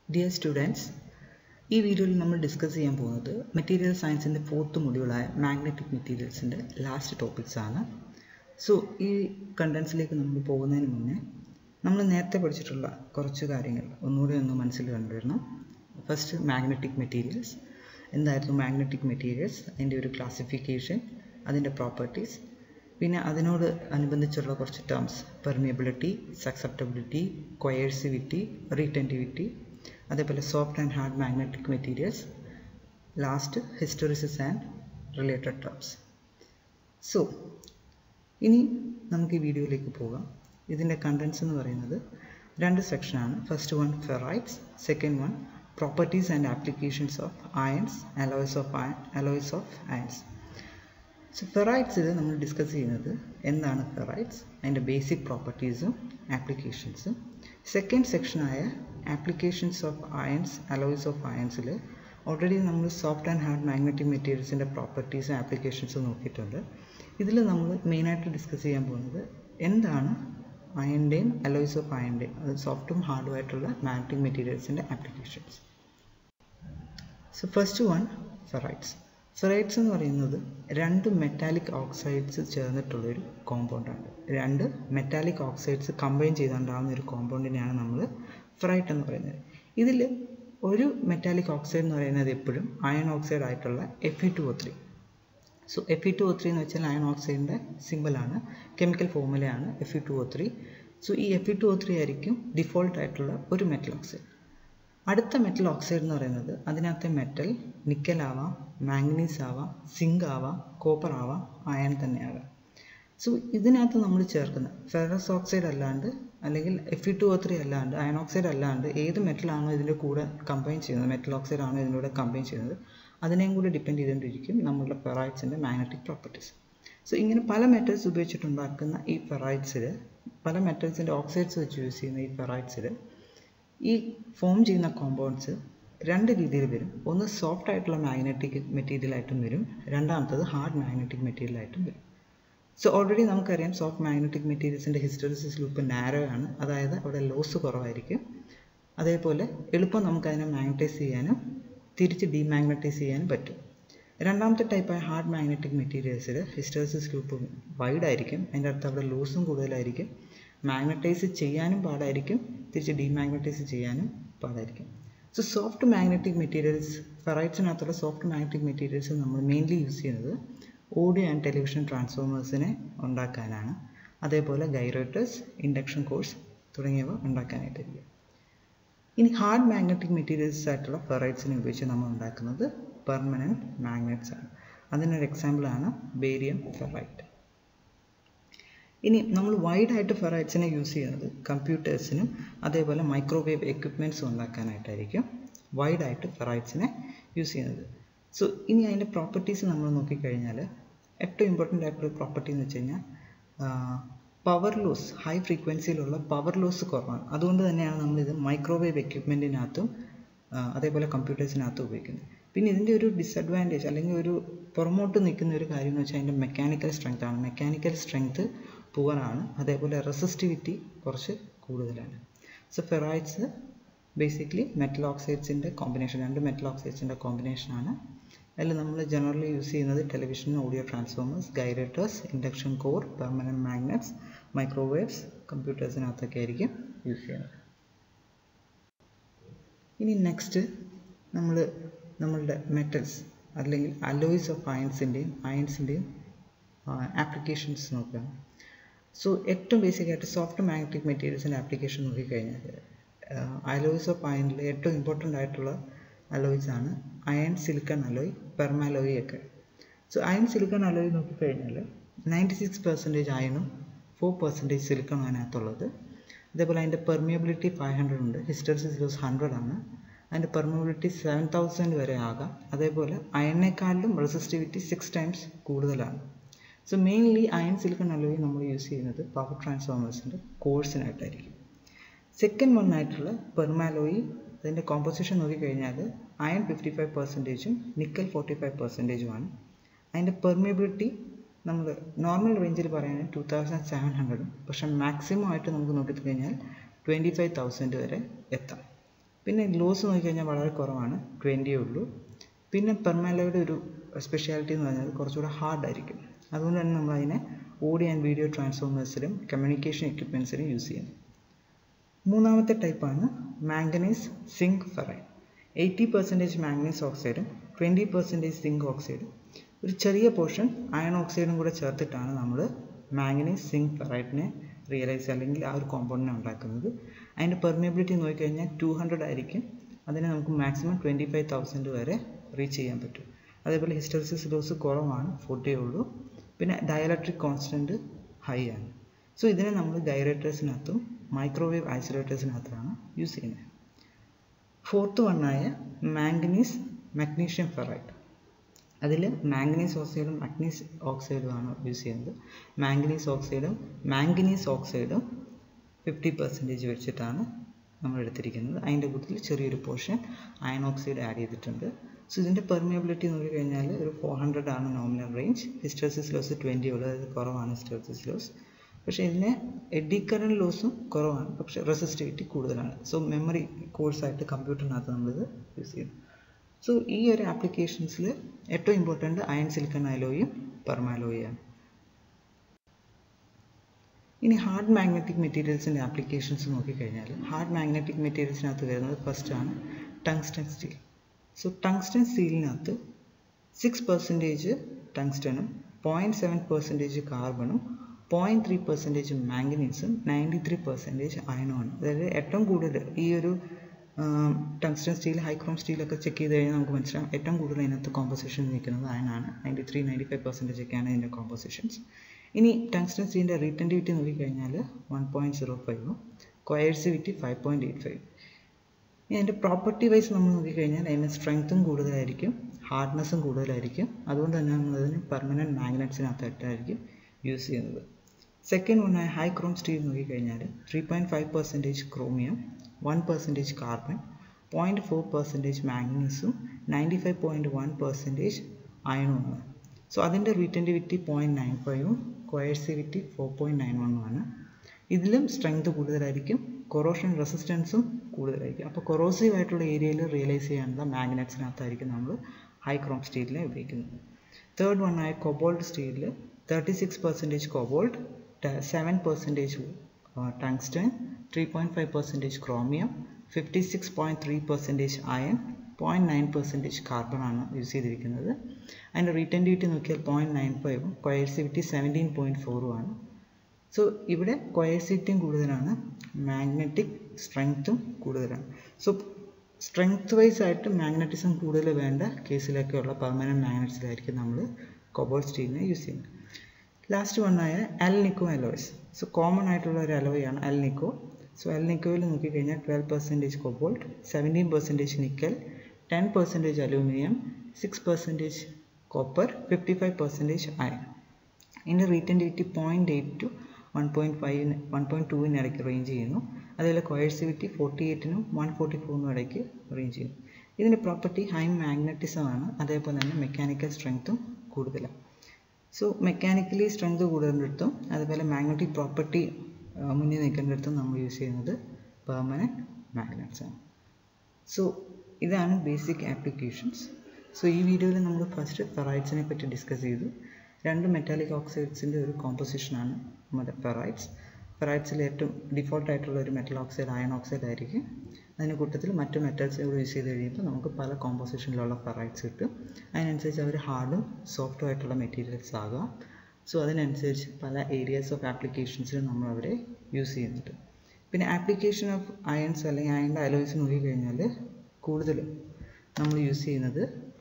dear students ഈ വീഡിയോയിൽ നമ്മൾ ഡിസ്കസ് ചെയ്യാൻ പോകുന്നത് മെറ്റീരിയൽ സയൻസിൻ്റെ ഫോർത്ത് മൊഡ്യൂളായ മാഗ്നറ്റിക് മെറ്റീരിയൽസിൻ്റെ ലാസ്റ്റ് ടോപ്പിക്സ് ആണ് സോ ഈ കണ്ടൻസിലേക്ക് നമ്മൾ പോകുന്നതിന് മുന്നേ നമ്മൾ നേരത്തെ പഠിച്ചിട്ടുള്ള കുറച്ച് കാര്യങ്ങൾ ഒന്നുകൂടി ഒന്ന് മനസ്സിൽ കണ്ടുവരണം ഫസ്റ്റ് മാഗ്നറ്റിക് മെറ്റീരിയൽസ് എന്തായിരുന്നു മാഗ്നറ്റിക് മെറ്റീരിയൽസ് അതിൻ്റെ ഒരു ക്ലാസിഫിക്കേഷൻ അതിൻ്റെ പ്രോപ്പർട്ടീസ് പിന്നെ അതിനോട് അനുബന്ധിച്ചുള്ള കുറച്ച് terms permeability susceptibility coercivity retentivity അതേപോലെ soft and hard magnetic materials last hysteresis and related terms so ഇനി നമുക്ക് ഈ വീഡിയോയിലേക്ക് പോകാം ഇതിൻ്റെ കണ്ടൻസ് എന്ന് പറയുന്നത് രണ്ട് സെക്ഷനാണ് first one ferrites second one properties and applications of irons alloys of alloys of irons so ഫെറൈറ്റ്സിൽ നമ്മൾ ഡിസ്കസ് ചെയ്യുന്നത് എന്താണ് ഫെറൈറ്റ്സ് അതിൻ്റെ ബേസിക് പ്രോപ്പർട്ടീസും ആപ്ലിക്കേഷൻസും സെക്കൻഡ് സെക്ഷനായ applications of irons alloys of അയൺസിൽ ഓൾറെഡി നമ്മൾ സോഫ്റ്റ് ആൻഡ് ഹാർഡ് മാഗ്നറ്റിക് മെറ്റീരിയൽസിൻ്റെ പ്രോപ്പർട്ടീസും ആപ്ലിക്കേഷൻസും നോക്കിയിട്ടുണ്ട് ഇതിൽ നമ്മൾ മെയിനായിട്ട് ഡിസ്കസ് ചെയ്യാൻ പോകുന്നത് എന്താണ് അയണിൻ്റെയും അലോയ്സ് ഓഫ് അയണിൻ്റെയും അത് സോഫ്റ്റും ഹാർഡും ആയിട്ടുള്ള മാഗ്നറ്റിക് മെറ്റീരിയൽസിൻ്റെ applications so first one ferrites ferrites എന്ന് പറയുന്നത് രണ്ട് മെറ്റാലിക് ഓക്സൈഡ്സ് ചേർന്നിട്ടുള്ളൊരു കോമ്പൗണ്ടാണ് രണ്ട് മെറ്റാലിക് ഓക്സൈഡ്സ് കമ്പൈൻ ചെയ്തുണ്ടാകുന്ന ഒരു കോമ്പൗണ്ടിനെയാണ് നമ്മൾ ഫെറൈറ്റ് എന്ന് പറയുന്നത് ഇതിൽ ഒരു മെറ്റാലിക് ഓക്സൈഡ് എന്ന് പറയുന്നത് എപ്പോഴും അയൺ ഓക്സൈഡ് ആയിട്ടുള്ള F E two O three so F E two O three എന്ന് വെച്ചാൽ അയൺ ഓക്സൈഡിൻ്റെ സിമ്പിളാണ് കെമിക്കൽ ഫോമുലയാണ് F E two O three so ഈ F E two O three ആയിരിക്കും ഡിഫോൾട്ട് ആയിട്ടുള്ള ഒരു മെറ്റൽ ഓക്സൈഡ് അടുത്ത മെറ്റൽ ഓക്സൈഡ് എന്ന് പറയുന്നത് അതിനകത്തെ മെറ്റൽ നിക്കൽ ആവാം മാംഗനീസ് ആവാം സിങ്ക് ആവാം കോപ്പർ ആവാം അയൺ തന്നെ ആവാം സോ ഇതിനകത്ത് നമ്മൾ ചേർക്കുന്ന ഫെറസ് ഓക്സൈഡ് അല്ലാണ്ട് അല്ലെങ്കിൽ F E two O three അല്ലാണ്ട് അയൺ ഓക്സൈഡ് അല്ലാണ്ട് ഏത് മെറ്റലാണോ ഇതിൻ്റെ കൂടെ കമ്പൈൻ ചെയ്യുന്നത് മെറ്റൽ ഓക്സൈഡ് ആണോ ഇതിൻ്റെ കൂടെ കമ്പൈൻ ചെയ്യുന്നത് അതിനെയും കൂടി ഡിപ്പെൻഡ് ചെയ്തുകൊണ്ടിരിക്കും നമ്മളുടെ ഫെറൈറ്റ്സിൻ്റെ മാഗ്നറ്റിക് പ്രോപ്പർട്ടീസ് സോ ഇങ്ങനെ പല മെറ്റൽസ് ഉപയോഗിച്ചിട്ടുണ്ടാക്കുന്ന ഈ ഫെറൈറ്റ്സിൽ പല മെറ്റൽസിൻ്റെ ഓക്സൈഡ്സ് വെച്ച് യൂസ് ചെയ്യുന്ന ഈ ഫെറൈറ്റ്സിൽ ഈ ഫോം ചെയ്യുന്ന കോമ്പൗണ്ട്സ് രണ്ട് രീതിയിൽ വരും ഒന്ന് സോഫ്റ്റ് ആയിട്ടുള്ള മാഗ്നറ്റിക് മെറ്റീരിയൽ ആയിട്ടും വരും രണ്ടാമത്തത് ഹാർഡ് മാഗ്നറ്റിക് മെറ്റീരിയൽ ആയിട്ടും വരും സോ ഓൾറെഡി നമുക്കറിയാം സോഫ്റ്റ് മാഗ്നറ്റിക് മെറ്റീരിയൽസിൻ്റെ ഹിസ്റ്റോറിസിസ് ലൂപ്പ് നാരോ ആണ് അതായത് അവിടെ ലോസ് കുറവായിരിക്കും അതേപോലെ എളുപ്പം നമുക്കതിനെ മാഗ്നറ്റൈസ് ചെയ്യാനും തിരിച്ച് ഡീമാഗ്നറ്റൈസ് ചെയ്യാനും പറ്റും രണ്ടാമത്തെ ടൈപ്പായ ഹാർഡ് മാഗ്നറ്റിക് മെറ്റീരിയൽസിൽ ഹിസ്റ്റോറിസിസ് ലൂപ്പ് വൈഡ് ആയിരിക്കും അതിൻ്റെ അടുത്ത് അവിടെ ലോസും കൂടുതലായിരിക്കും മാഗ്നറ്റൈസ് ചെയ്യാനും പാടായിരിക്കും തിരിച്ച് ഡീമാഗ്നറ്റൈസ് ചെയ്യാനും പാടായിരിക്കും സോ സോഫ്റ്റ് മാഗ്നറ്റിക് മെറ്റീരിയൽസ് ഫെറൈറ്റ്സിനകത്തുള്ള സോഫ്റ്റ് മാഗ്നറ്റിക് മെറ്റീരിയൽസ് നമ്മൾ മെയിൻലി യൂസ് ചെയ്യുന്നത് ഓഡിയോ ആൻഡ് ടെലിവിഷൻ ട്രാൻസ്ഫോമേഴ്സിനെ ഉണ്ടാക്കാനാണ് അതേപോലെ ഗൈറേറ്റേഴ്സ് ഇൻഡക്ഷൻ കോഴ്സ് തുടങ്ങിയവ ഉണ്ടാക്കാനായിട്ടായിരിക്കും ഇനി ഹാർഡ് മാഗ്നറ്റിക് മെറ്റീരിയൽസ് ആയിട്ടുള്ള ഫെറൈറ്റ്സിനെ ഉപയോഗിച്ച് നമ്മൾ ഉണ്ടാക്കുന്നത് പെർമനൻറ്റ് മാഗ്നറ്റ്സ് ആണ് അതിനൊരു എക്സാമ്പിളാണ് ബേരിയം ഫെറൈറ്റ് ഇനി നമ്മൾ വൈഡ് ആയിട്ട് ഫെറൈറ്റ്സിനെ യൂസ് ചെയ്യുന്നത് കമ്പ്യൂട്ടേഴ്സിനും അതേപോലെ മൈക്രോവേവ് എക്വിപ്മെൻറ്റ്സും ഉണ്ടാക്കാനായിട്ടായിരിക്കും വൈഡ് ആയിട്ട് ഫെറൈറ്റ്സിനെ യൂസ് ചെയ്യുന്നത് സോ ഇനി അതിൻ്റെ പ്രോപ്പർട്ടീസ് നമ്മൾ നോക്കിക്കഴിഞ്ഞാൽ ഏറ്റവും ഇമ്പോർട്ടൻ്റ് ആയിട്ടുള്ള പ്രോപ്പർട്ടി എന്ന് വെച്ച് കഴിഞ്ഞാൽ പവർ ലോസ് ഹൈ ഫ്രീക്വൻസിയിലുള്ള പവർ ലോസ് കുറവാണ് അതുകൊണ്ട് തന്നെയാണ് നമ്മളിത് മൈക്രോവേവ് എക്യുപ്മെൻറ്റിനകത്തും അതേപോലെ കമ്പ്യൂട്ടേഴ്സിനകത്തും ഉപയോഗിക്കുന്നത് പിന്നെ ഇതിൻ്റെ ഒരു ഡിസഡ്വാൻറ്റേജ് അല്ലെങ്കിൽ ഒരു പുറമോട്ട് നിൽക്കുന്ന ഒരു കാര്യം എന്ന് വെച്ചാൽ അതിൻ്റെ മെക്കാനിക്കൽ സ്ട്രെങ്ത് ആണ് മെക്കാനിക്കൽ സ്ട്രെങ്ത് പുവറാണ് അതേപോലെ റെസിസ്റ്റിവിറ്റി കുറച്ച് കൂടുതലാണ് സോ ഫെറൈറ്റ്സ് ബേസിക്കലി മെറ്റൽ ഓക്സൈഡ്സിൻ്റെ കോമ്പിനേഷൻ രണ്ട് മെറ്റൽ ഓക്സൈഡ്സിൻ്റെ കോമ്പിനേഷനാണ് അതിൽ നമ്മൾ ജനറലി യൂസ് ചെയ്യുന്നത് television audio transformers gyrators induction core permanent magnets microwaves കമ്പ്യൂട്ടേഴ്സിനകത്തൊക്കെ ആയിരിക്കും യൂസ് ചെയ്യുന്നത് ഇനി നെക്സ്റ്റ് നമ്മൾ നമ്മളുടെ മെറ്റൽസ് അല്ലെങ്കിൽ അലോയ്സ് ഓഫ് അയൺസിൻ്റെയും അയൺസിൻ്റെയും ആപ്ലിക്കേഷൻസ് നോക്കുക സോ ഏറ്റവും ബേസിക് ആയിട്ട് സോഫ്റ്റ് മാഗ്നറ്റിക് മെറ്റീരിയൽസിൻ്റെ ആപ്ലിക്കേഷൻ നോക്കിക്കഴിഞ്ഞാൽ അലോയ്സ് ഓഫ് അയണിൽ ഏറ്റവും ഇമ്പോർട്ടൻ്റ് ആയിട്ടുള്ള അലോയ്സ് ആണ് അയൺ സിലിക്കൺ അലോയ് പെർമാലോയ് ഒക്കെ സോ അയൺ സിലിക്കൺ അലോയ് നോക്കിക്കഴിഞ്ഞാൽ നയൻറ്റി സിക്സ് പെർസെൻറ്റേജ് അയണും ഫോർ പെർസെൻറ്റേജ് സിലിക്കൺ അതിനകത്തുള്ളത് അതേപോലെ അതിൻ്റെ പെർമിയബിലിറ്റി ഫൈവ് ഹൺഡ്രഡ് ഉണ്ട് ഹിസ്റ്ററിസിസ് ലോസ് ഹൺഡ്രഡ് ആണ് അതിൻ്റെ പെർമിയബിലിറ്റി സെവൻ തൗസൻഡ് വരെ ആകാം അതേപോലെ അയണിനേക്കാളിലും റെസിസ്റ്റിവിറ്റി സിക്സ് ടൈംസ് കൂടുതലാണ് so mainly iron silicon alloy നമ്മൾ യൂസ് ചെയ്യുന്നത് പവർ ട്രാൻസ്ഫോമേഴ്സിൻ്റെ കോഴ്സിനായിട്ടായിരിക്കും സെക്കൻഡ് വൺ ആയിട്ടുള്ള പെർമാലോയി അതിൻ്റെ കോമ്പോസിഷൻ നോക്കിക്കഴിഞ്ഞാൽ അയൺ ഫിഫ്റ്റി ഫൈവ് പെർസെൻറ്റേജും നിക്കൽ ഫോർട്ടി ഫൈവ് പെർസെൻറ്റേജുമാണ് അതിൻ്റെ പെർമിയബിലിറ്റി നമ്മൾ നോർമൽ റേഞ്ചിൽ പറയുകയാണെങ്കിൽ ടു തൗസൻഡ് സെവൻ ഹൺഡ്രഡും പക്ഷേ മാക്സിമം ആയിട്ട് നമുക്ക് നോക്കിക്കഴിഞ്ഞാൽ ട്വൻറ്റി ഫൈവ് തൗസൻഡ് വരെ എത്താം പിന്നെ ലോസ് നോക്കിക്കഴിഞ്ഞാൽ വളരെ കുറവാണ് ട്വൻറ്റിയേ ഉള്ളൂ പിന്നെ പെർമാലോയുടെ ഒരു സ്പെഷ്യാലിറ്റി എന്ന് പറഞ്ഞാൽ കുറച്ചുകൂടെ ഹാർഡായിരിക്കും അതുകൊണ്ട് തന്നെ നമ്മൾ അതിനെ ഓഡിയോ ആൻഡ് വീഡിയോ ട്രാൻസ്ഫോമേഴ്സിലും കമ്മ്യൂണിക്കേഷൻ എക്യുപ്മെൻസിലും യൂസ് ചെയ്യുന്നു മൂന്നാമത്തെ ടൈപ്പാണ് manganese zinc ferrite eighty percentage manganese ഓക്സൈഡും ട്വൻറ്റി പെർസെൻറ്റേജ് സിങ്ക് ഓക്സൈഡും ഒരു ചെറിയ പോർഷൻ അയൺ ഓക്സൈഡും കൂടെ ചേർത്തിട്ടാണ് നമ്മൾ മാംഗനീസ് സിങ്ക് ഫെറൈറ്റിനെ റിയലൈസ് അല്ലെങ്കിൽ ആ ഒരു കോമ്പൗണ്ടിനെ ഉണ്ടാക്കുന്നത് അതിൻ്റെ പെർമിയബിലിറ്റി നോക്കിക്കഴിഞ്ഞാൽ ടു ഹൺഡ്രഡ് ആയിരിക്കും അതിനെ നമുക്ക് മാക്സിമം ട്വൻറ്റി ഫൈവ് തൗസൻഡ് വരെ റീച്ച് ചെയ്യാൻ പറ്റും അതേപോലെ ഹിസ്റ്ററിസിസ് ലോസ് കുറവാണ് ഫോർട്ടിയേ ഉള്ളൂ പിന്നെ ഡയലക്ട്രിക് കോൺസ്റ്റൻറ്റ് ഹൈ ആണ് സോ ഇതിനെ നമ്മൾ ഗൈറേറ്റേഴ്സിനകത്തും മൈക്രോവേവ് ഐസൊലേറ്റേഴ്സിനകത്താണ് യൂസ് ചെയ്യുന്നത് ഫോർത്ത് വണ്ണായ മാംഗനീസ് മഗ്നീഷ്യം ഫെറൈറ്റ് അതിൽ മാംഗനീസ് ഓക്സൈഡും മഗ്നീസ് ഓക്സൈഡും ആണ് യൂസ് ചെയ്യുന്നത് മാംഗനീസ് ഓക്സൈഡും മാംഗനീസ് ഓക്സൈഡും ഫിഫ്റ്റി പെർസെൻറ്റേജ് വെച്ചിട്ടാണ് നമ്മൾ എടുത്തിരിക്കുന്നത് അതിൻ്റെ കൂട്ടത്തിൽ ചെറിയൊരു പോർഷൻ അയൺ ഓക്സൈഡ് ആഡ് ചെയ്തിട്ടുണ്ട് സോ ഇതിൻ്റെ പെർമിയബിലിറ്റി നോക്കി കഴിഞ്ഞാൽ ഒരു ഫോർ ഹൺഡ്രഡ് ആണ് nominal range hysteresis loss twenty ഉള്ളത് അതായത് കുറവാണ് ഹിസ്റ്റോസിസ് ലോസ് പക്ഷേ ഇതിന് എഡി കറണ്ട് ലോസും കുറവാണ് പക്ഷേ റെസിസ്റ്റിവിറ്റി കൂടുതലാണ് സോ മെമ്മറി കോഴ്സായിട്ട് കമ്പ്യൂട്ടറിനകത്ത് നമ്മളിത് യൂസ് ചെയ്യുന്നു സോ ഈ ഒരു ആപ്ലിക്കേഷൻസിൽ ഏറ്റവും ഇമ്പോർട്ടൻ്റ് അയൺ സിലിക്കൺ അലോയും പെർമാലോയാണ് ഇനി ഹാർഡ് മാഗ്നറ്റിക് മെറ്റീരിയൽസിൻ്റെ ആപ്ലിക്കേഷൻസ് നോക്കിക്കഴിഞ്ഞാൽ ഹാർഡ് മാഗ്നറ്റിക് മെറ്റീരിയൽസിനകത്ത് വരുന്നത് ഫസ്റ്റ് ആണ് ടങ്സ്റ്റൺ സ്റ്റീൽ സോ ടങ്സ്റ്റൺ സ്റ്റീലിനകത്ത് സിക്സ് പെർസെൻറ്റേജ് ടങ്സ്റ്റണും പോയിൻറ്റ് സെവൻ പെർസെൻറ്റേജ് കാർബണും പോയിൻറ്റ് ത്രീ പെർസെൻറ്റേജ് മാംഗനീസും നയൻറ്റി ത്രീ പെർസെൻറ്റേജ് അയണുമാണ് അതായത് ഏറ്റവും കൂടുതൽ ഈ ഒരു ടങ്സ്റ്റൺ സ്റ്റീൽ ഹൈക്രോം സ്റ്റീലൊക്കെ ചെക്ക് ചെയ്ത് കഴിഞ്ഞാൽ നമുക്ക് മനസ്സിലാവും ഏറ്റവും കൂടുതൽ അതിനകത്ത് കോമ്പോസിഷൻ നിൽക്കുന്നത് അയണാണ് ninety three ninety five percentage ഒക്കെയാണ് ഇതിൻ്റെ കോമ്പോസിഷൻസ് ഇനി ടങ്സ്റ്റൺ സ്റ്റീലിൻ്റെ റീറ്റൻറ്റിവിറ്റി നോക്കിക്കഴിഞ്ഞാൽ വൺ പോയിൻറ്റ് സീറോ ഫൈവും coercivity five point eight five ഇനി അതിൻ്റെ പ്രോപ്പർട്ടി വൈസ് നമ്മൾ നോക്കിക്കഴിഞ്ഞാൽ അതിന് സ്ട്രെങ്ത്തും കൂടുതലായിരിക്കും ഹാർഡ്നെസ്സും കൂടുതലായിരിക്കും അതുകൊണ്ട് തന്നെ നമ്മളതിന് പെർമനൻറ്റ് മാഗ്നറ്റ്സിനകത്തായിട്ടായിരിക്കും യൂസ് ചെയ്യുന്നത് സെക്കൻഡ് വണ്ണായ ഹൈ ക്രോം സ്റ്റീൽ നോക്കിക്കഴിഞ്ഞാൽ three point five percentage chromium one percentage carbon point four percentage മാഗ്നീസും ninety five point one percentage അയണുമാണ് സോ അതിൻ്റെ റീറ്റൻറ്റിവിറ്റി പോയിൻറ്റ് നയൻ ഫൈവും കൊയേഴ്സിവിറ്റി ഫോർ പോയിൻറ്റ് നയൻ വണ്ണുമാണ് ഇതിലും സ്ട്രെങ്ത് കൂടുതലായിരിക്കും കൊറോഷൻ റെസിസ്റ്റൻസും കൂടുതലായിരിക്കും അപ്പോൾ കൊറോസീവ് ആയിട്ടുള്ള ഏരിയയിൽ റിയലൈസ് ചെയ്യാനുള്ള മാഗ്നറ്റ്സിനകത്തായിരിക്കും നമ്മൾ ഹൈ ക്രോം സ്റ്റീലിനെ ഉപയോഗിക്കുന്നത് തേർഡ് വൺ ആയ കൊബോൾഡ് സ്റ്റീലിൽ thirty six percentage cobalt seven percentage tungsten three point five percentage chromium fifty six point three percentage iron point nine percentage carbon ആണ് യൂസ് ചെയ്തിരിക്കുന്നത് അതിൻ്റെ റീറ്റൻറ്റിവിറ്റി നോക്കിയാൽ പോയിൻറ്റ് നയൻ ഫൈവും coercivity seventeen point ഫോറും ആണ് so ഇവിടെ കൊയേഴ്സിറ്റിയും കൂടുതലാണ് മാഗ്നറ്റിക് സ്ട്രെങ്ത്തും കൂടുതലാണ് സോ സ്ട്രെങ്ത് വൈസ് ആയിട്ട് മാഗ്നറ്റിസം കൂടുതൽ വേണ്ട കേസിലൊക്കെയുള്ള പെർമനൻറ്റ് മാഗ്നറ്റ്സിലായിരിക്കും നമ്മൾ കൊബോൾ സ്റ്റീലിനെ യൂസ് ചെയ്യുന്നത് ലാസ്റ്റ് വണ്ണായ alnico alloys so common ആയിട്ടുള്ള ഒരു അലോയാണ് എൽ നിക്കോ സോ എൽ നിക്കോയിൽ നോക്കിക്കഴിഞ്ഞാൽ twelve percentage cobalt seventeen percentage nickel ten percentage aluminium six percentage copper fifty five percentage iron ഇതിൻ്റെ retentivity point eight two one point ഫൈവിന് one point ടുവിന് ഇടയ്ക്ക് റേഞ്ച് ചെയ്യുന്നു അതേപോലെ കൊയേഴ്സിവിറ്റി ഫോർട്ടി എയ്റ്റിനും വൺ ഫോർട്ടി ഫോറിനും ഇടയ്ക്ക് റേഞ്ച് ചെയ്യുന്നു ഇതിൻ്റെ പ്രോപ്പർട്ടി ഹൈ മാഗ്നറ്റിസം ആണ് അതേപോലെ തന്നെ മെക്കാനിക്കൽ സ്ട്രെങ്ത്തും കൂടുതലാണ് സോ മെക്കാനിക്കലി സ്ട്രെങ്ത് കൂടുതലിടത്തും അതുപോലെ മാഗ്നറ്റിക് പ്രോപ്പർട്ടി മുന്നിൽ നിൽക്കേണ്ടിടത്തും നമ്മൾ യൂസ് ചെയ്യുന്നത് പെർമനൻറ്റ് മാഗ്നറ്റ്സ് ആണ് സോ ഇതാണ് ബേസിക് ആപ്ലിക്കേഷൻസ് സോ ഈ വീഡിയോയിൽ നമ്മൾ ഫസ്റ്റ് ഫെറൈറ്റ്സിനെ പറ്റി ഡിസ്കസ് ചെയ്തു രണ്ട് മെറ്റാലിക് ഓക്സൈഡ്സിൻ്റെ ഒരു കോമ്പോസിഷനാണ് നമ്മുടെ ഫെറൈറ്റ്സ് ഫെറൈറ്റ്സിൽ ഏറ്റവും ഡിഫോൾട്ട് ആയിട്ടുള്ള ഒരു മെറ്റൽ ഓക്സൈഡ് അയൺ ഓക്സൈഡ് ആയിരിക്കും അതിന് കൂട്ടത്തിൽ മറ്റു മെറ്റൽസ് കൂടി യൂസ് ചെയ്ത് കഴിയുമ്പോൾ നമുക്ക് പല കോമ്പോസിഷനിലുള്ള ഫെറൈറ്റ്സ് കിട്ടും അതിനനുസരിച്ച് അവർ ഹാർഡും സോഫ്റ്റും ആയിട്ടുള്ള മെറ്റീരിയൽസ് ആകാം സോ അതിനനുസരിച്ച് പല ഏരിയാസ് ഓഫ് ആപ്ലിക്കേഷൻസിലും നമ്മൾ അവരെ യൂസ് ചെയ്യുന്നുണ്ട് പിന്നെ ആപ്ലിക്കേഷൻ ഓഫ് അയൺസ് അല്ലെങ്കിൽ അയണിൻ്റെ അലോയ്സ് നോക്കിക്കഴിഞ്ഞാൽ കൂടുതലും നമ്മൾ യൂസ് ചെയ്യുന്നത്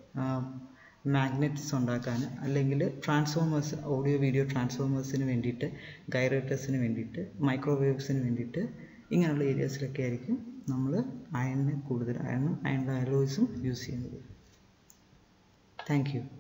മാഗ്നറ്റ്സ് ഉണ്ടാക്കാൻ അല്ലെങ്കിൽ ട്രാൻസ്ഫോമേഴ്സ് ഓഡിയോ വീഡിയോ ട്രാൻസ്ഫോമേഴ്സിന് വേണ്ടിയിട്ട് ഗൈറേറ്റേഴ്സിന് വേണ്ടിയിട്ട് മൈക്രോവേവ്സിന് വേണ്ടിയിട്ട് ഇങ്ങനെയുള്ള ഏരിയാസിലൊക്കെ ആയിരിക്കും നമ്മൾ അയണിനെ കൂടുതൽ അയണും അയണിൻ്റെ അലോയ്സും യൂസ് ചെയ്യുന്നത് താങ്ക് യു